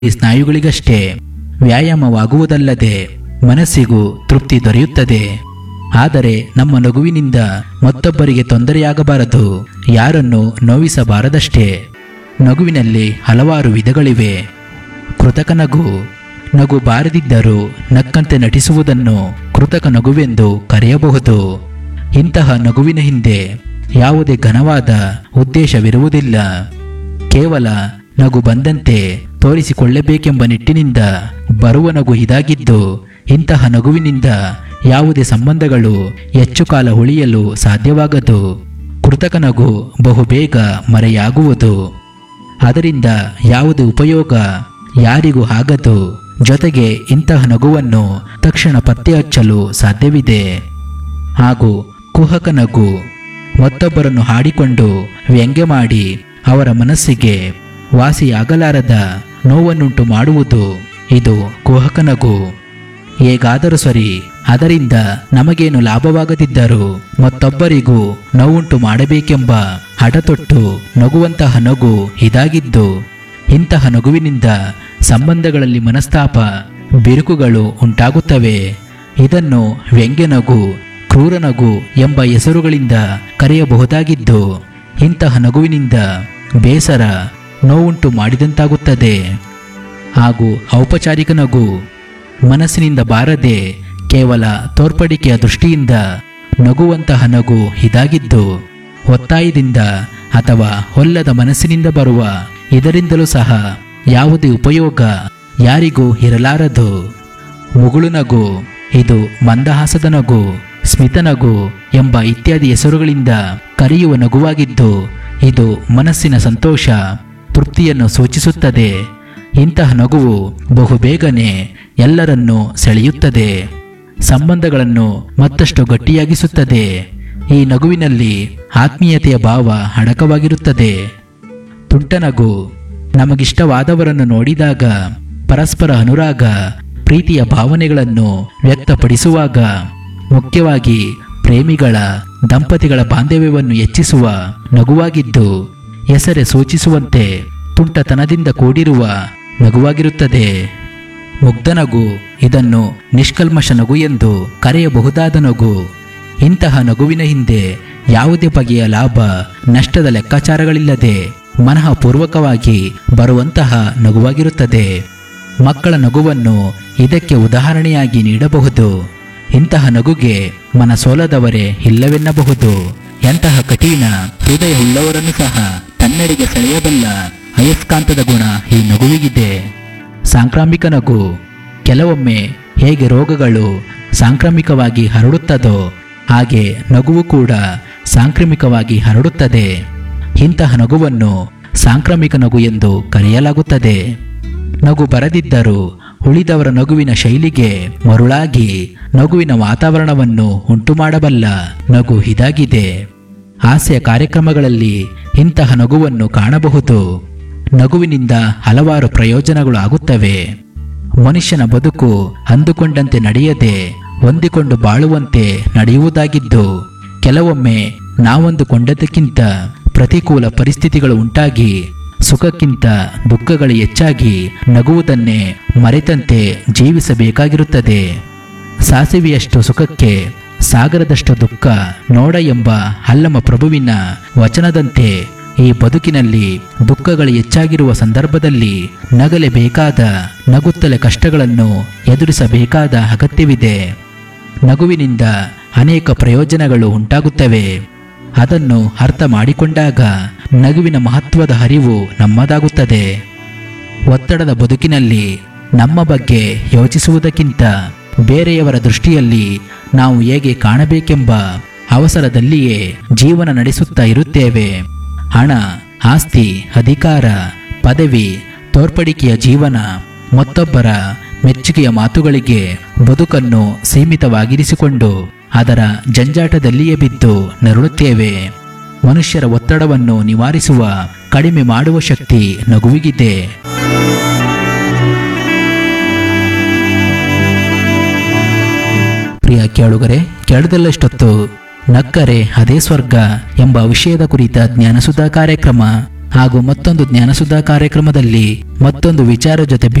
ಸ್ನಾಯುಗಳಿಗಷ್ಟೇ ವ್ಯಾಯಾಮವಾಗುವುದಲ್ಲದೆ ಮನಸ್ಸಿಗೂ ತೃಪ್ತಿ ದೊರೆಯುತ್ತದೆ ಆದರೆ ನಮ್ಮ ನಗುವಿನಿಂದ ಮತ್ತೊಬ್ಬರಿಗೆ ತೊಂದರೆಯಾಗಬಾರದು ಯಾರನ್ನು ನೋವಿಸಬಾರದಷ್ಟೇ ನಗುವಿನಲ್ಲಿ ಹಲವಾರು ವಿಧಗಳಿವೆ ಕೃತಕ ನಗು ನಗು ಬಾರದಿದ್ದರೂ ನಕ್ಕಂತೆ ನಟಿಸುವುದನ್ನು ಕೃತಕ ನಗುವೆಂದು ಕರೆಯಬಹುದು ಇಂತಹ ನಗುವಿನ ಹಿಂದೆ ಯಾವುದೇ ಘನವಾದ ಉದ್ದೇಶವಿರುವುದಿಲ್ಲ ಕೇವಲ ನಗು ಬಂದಂತೆ ತೋರಿಸಿಕೊಳ್ಳಬೇಕೆಂಬ ನಿಟ್ಟಿನಿಂದ ಬರುವ ನಗು ಇದಾಗಿದ್ದು ಇಂತಹ ನಗುವಿನಿಂದ ಯಾವುದೇ ಸಂಬಂಧಗಳು ಹೆಚ್ಚು ಕಾಲ ಉಳಿಯಲು ಸಾಧ್ಯವಾಗದು ಕೃತಕ ನಗು ಬಹುಬೇಗ ಮರೆಯಾಗುವುದು ಅದರಿಂದ ಯಾವುದೇ ಉಪಯೋಗ ಯಾರಿಗೂ ಆಗದು ಜೊತೆಗೆ ಇಂತಹ ನಗುವನ್ನು ತಕ್ಷಣ ಪತ್ತೆ ಹಚ್ಚಲು ಸಾಧ್ಯವಿದೆ ಹಾಗೂ ಕುಹಕ ನಗು ಮತ್ತೊಬ್ಬರನ್ನು ಹಾಡಿಕೊಂಡು ವ್ಯಂಗ್ಯ ಮಾಡಿ ಅವರ ಮನಸ್ಸಿಗೆ ವಾಸಿಯಾಗಲಾರದ ನೋವನ್ನುಂಟು ಮಾಡುವುದು ಇದು ಕುಹಕ ನಗು ಹೇಗಾದರೂ ಸರಿ ಅದರಿಂದ ನಮಗೇನು ಲಾಭವಾಗದಿದ್ದರೂ ಮತ್ತೊಬ್ಬರಿಗೂ ನೋವುಂಟು ಮಾಡಬೇಕೆಂಬ ಹಠತೊಟ್ಟು ನಗುವಂತಹ ನಗು ಇದಾಗಿದ್ದು ಇಂತಹ ನಗುವಿನಿಂದ ಸಂಬಂಧಗಳಲ್ಲಿ ಮನಸ್ತಾಪ ಬಿರುಕುಗಳು ಉಂಟಾಗುತ್ತವೆ ಇದನ್ನು ವ್ಯಂಗ್ಯ ನಗು ಕ್ರೂರ ನಗು ಎಂಬ ಹೆಸರುಗಳಿಂದ ಕರೆಯಬಹುದಾಗಿದ್ದು ಇಂತಹ ನಗುವಿನಿಂದ ಬೇಸರ ನೋವುಂಟು ಮಾಡಿದಂತಾಗುತ್ತದೆ ಹಾಗೂ ಔಪಚಾರಿಕ ನಗು ಮನಸ್ಸಿನಿಂದ ಬಾರದೆ ಕೇವಲ ತೋರ್ಪಡಿಕೆಯ ದೃಷ್ಟಿಯಿಂದ ನಗುವಂತಹ ನಗು ಇದಾಗಿದ್ದು ಒತ್ತಾಯದಿಂದ ಅಥವಾ ಹೊಲ್ಲದ ಮನಸ್ಸಿನಿಂದ ಬರುವ ಇದರಿಂದಲೂ ಸಹ ಯಾವುದೇ ಉಪಯೋಗ ಯಾರಿಗೂ ಇರಲಾರದು ಮುಗುಳು ನಗು ಇದು ಮಂದಹಾಸದ ನಗು ಸ್ಮಿತ ನಗು ಎಂಬ ಇತ್ಯಾದಿ ಹೆಸರುಗಳಿಂದ ಕರೆಯುವ ನಗುವಾಗಿದ್ದು ಇದು ಮನಸ್ಸಿನ ಸಂತೋಷ ತೃಪ್ತಿಯನ್ನು ಸೂಚಿಸುತ್ತದೆ ಇಂತಹ ನಗುವು ಬಹುಬೇಗನೆ ಎಲ್ಲರನ್ನೂ ಸೆಳೆಯುತ್ತದೆ ಸಂಬಂಧಗಳನ್ನು ಮತ್ತಷ್ಟು ಗಟ್ಟಿಯಾಗಿಸುತ್ತದೆ ಈ ನಗುವಿನಲ್ಲಿ ಆತ್ಮೀಯತೆಯ ಭಾವ ಅಡಕವಾಗಿರುತ್ತದೆ ತುಂಟನಗು ನಮಗಿಷ್ಟವಾದವರನ್ನು ನೋಡಿದಾಗ ಪರಸ್ಪರ ಅನುರಾಗ ಪ್ರೀತಿಯ ಭಾವನೆಗಳನ್ನು ವ್ಯಕ್ತಪಡಿಸುವಾಗ ಮುಖ್ಯವಾಗಿ ಪ್ರೇಮಿಗಳ ದಂಪತಿಗಳ ಬಾಂಧವ್ಯವನ್ನು ಹೆಚ್ಚಿಸುವ ನಗುವಾಗಿದ್ದು ಹೆಸರೇ ಸೂಚಿಸುವಂತೆ ತುಂಟತನದಿಂದ ಕೂಡಿರುವ ನಗುವಾಗಿರುತ್ತದೆ ಮುಗ್ಧ ನಗು ಇದನ್ನು ನಿಷ್ಕಲ್ಮಶ ನಗು ಎಂದು ಕರೆಯಬಹುದಾದ ನಗು ಇಂತಹ ನಗುವಿನ ಹಿಂದೆ ಯಾವುದೇ ಬಗೆಯ ಲಾಭ ನಷ್ಟದ ಲೆಕ್ಕಾಚಾರಗಳಿಲ್ಲದೆ ಮನಃಪೂರ್ವಕವಾಗಿ ಬರುವಂತಹ ನಗುವಾಗಿರುತ್ತದೆ ಮಕ್ಕಳ ನಗುವನ್ನು ಇದಕ್ಕೆ ಉದಾಹರಣೆಯಾಗಿ ನೀಡಬಹುದು ಇಂತಹ ನಗುಗೆ ಮನಸೋಲದವರೇ ಇಲ್ಲವೆನ್ನಬಹುದು ಎಂತಹ ಕಠಿಣ ಹೃದಯವುಳ್ಳವರನ್ನು ಸಹ ತನ್ನೆಡೆಗೆ ಸೆಳೆಯಬಲ್ಲ ಅಯಸ್ಕಾಂತದ ಗುಣ ಈ ನಗುವಿಗಿದೆ ಸಾಂಕ್ರಾಮಿಕ ನಗು ಕೆಲವೊಮ್ಮೆ ಹೇಗೆ ರೋಗಗಳು ಸಾಂಕ್ರಾಮಿಕವಾಗಿ ಹರಡುತ್ತದೋ ಹಾಗೆ ನಗುವು ಕೂಡ ಸಾಂಕ್ರಾಮಿಕವಾಗಿ ಹರಡುತ್ತದೆ ಇಂತಹ ನಗುವನ್ನು ಸಾಂಕ್ರಾಮಿಕ ನಗು ಎಂದು ಕರೆಯಲಾಗುತ್ತದೆ ನಗು ಬರದಿದ್ದರೂ ಉಳಿದವರ ನಗುವಿನ ಶೈಲಿಗೆ ಮರುಳಾಗಿ ನಗುವಿನ ವಾತಾವರಣವನ್ನು ಉಂಟುಮಾಡಬಲ್ಲ ನಗು ಇದಾಗಿದೆ ಹಾಸ್ಯ ಕಾರ್ಯಕ್ರಮಗಳಲ್ಲಿ ಇಂತಹ ನಗುವನ್ನು ಕಾಣಬಹುದು ನಗುವಿನಿಂದ ಹಲವಾರು ಪ್ರಯೋಜನಗಳು ಆಗುತ್ತವೆ ಮನುಷ್ಯನ ಬದುಕು ಅಂದುಕೊಂಡಂತೆ ನಡೆಯದೆ ಹೊಂದಿಕೊಂಡು ಬಾಳುವಂತೆ ನಡೆಯುವುದಾಗಿದ್ದು ಕೆಲವೊಮ್ಮೆ ನಾವೊಂದುಕೊಂಡದಕ್ಕಿಂತ ಪ್ರತಿಕೂಲ ಪರಿಸ್ಥಿತಿಗಳು ಉಂಟಾಗಿ ಸುಖಕ್ಕಿಂತ ದುಃಖಗಳು ಹೆಚ್ಚಾಗಿ ನಗುವುದನ್ನೇ ಮರೆತಂತೆ ಜೀವಿಸಬೇಕಾಗಿರುತ್ತದೆ ಸಾಸಿವೆಯಷ್ಟು ಸುಖಕ್ಕೆ ಸಾಗರದಷ್ಟು ದುಃಖ ನೋಡ ಎಂಬ ಅಲ್ಲಮ ಪ್ರಭುವಿನ ವಚನದಂತೆ ಈ ಬದುಕಿನಲ್ಲಿ ದುಃಖಗಳು ಹೆಚ್ಚಾಗಿರುವ ಸಂದರ್ಭದಲ್ಲಿ ನಗಲೇಬೇಕಾದ ನಗುತ್ತಲೆ ಕಷ್ಟಗಳನ್ನು ಎದುರಿಸಬೇಕಾದ ಅಗತ್ಯವಿದೆ ನಗುವಿನಿಂದ ಅನೇಕ ಪ್ರಯೋಜನಗಳು ಉಂಟಾಗುತ್ತವೆ ಅದನ್ನು ಅರ್ಥ ಮಾಡಿಕೊಂಡಾಗ ನಗುವಿನ ಮಹತ್ವದ ಅರಿವು ನಮ್ಮದಾಗುತ್ತದೆ ಒತ್ತಡದ ಬದುಕಿನಲ್ಲಿ ನಮ್ಮ ಬಗ್ಗೆ ಯೋಚಿಸುವುದಕ್ಕಿಂತ ಬೇರೆಯವರ ದೃಷ್ಟಿಯಲ್ಲಿ ನಾವು ಹೇಗೆ ಕಾಣಬೇಕೆಂಬ ಅವಸರದಲ್ಲಿಯೇ ಜೀವನ ನಡೆಸುತ್ತಾ ಇರುತ್ತೇವೆ ಹಣ ಆಸ್ತಿ ಅಧಿಕಾರ ಪದವಿ ತೋರ್ಪಡಿಕೆಯ ಜೀವನ ಮತ್ತೊಬ್ಬರ ಮೆಚ್ಚುಗೆಯ ಮಾತುಗಳಿಗೆ ಬದುಕನ್ನು ಸೀಮಿತವಾಗಿರಿಸಿಕೊಂಡು ಅದರ ಜಂಜಾಟದಲ್ಲಿಯೇ ಬಿದ್ದು ನರಳುತ್ತೇವೆ ಮನುಷ್ಯರ ಒತ್ತಡವನ್ನು ನಿವಾರಿಸುವ ಕಡಿಮೆ ಮಾಡುವ ಶಕ್ತಿ ನಗುವಿಗಿದೆ ಪ್ರಿಯ ಕೇಳುಗರೆ ಕೇಳದಲ್ಲಷ್ಟೊತ್ತು ನಕ್ಕರೆ ಅದೇ ಸ್ವರ್ಗ ಎಂಬ ವಿಷಯದ ಕುರಿತ ಜ್ಞಾನಸುಧಾ ಕಾರ್ಯಕ್ರಮ ಹಾಗೂ ಮತ್ತೊಂದು ಜ್ಞಾನಸುಧಾ ಕಾರ್ಯಕ್ರಮದಲ್ಲಿ ಮತ್ತೊಂದು ವಿಚಾರ ಜೊತೆ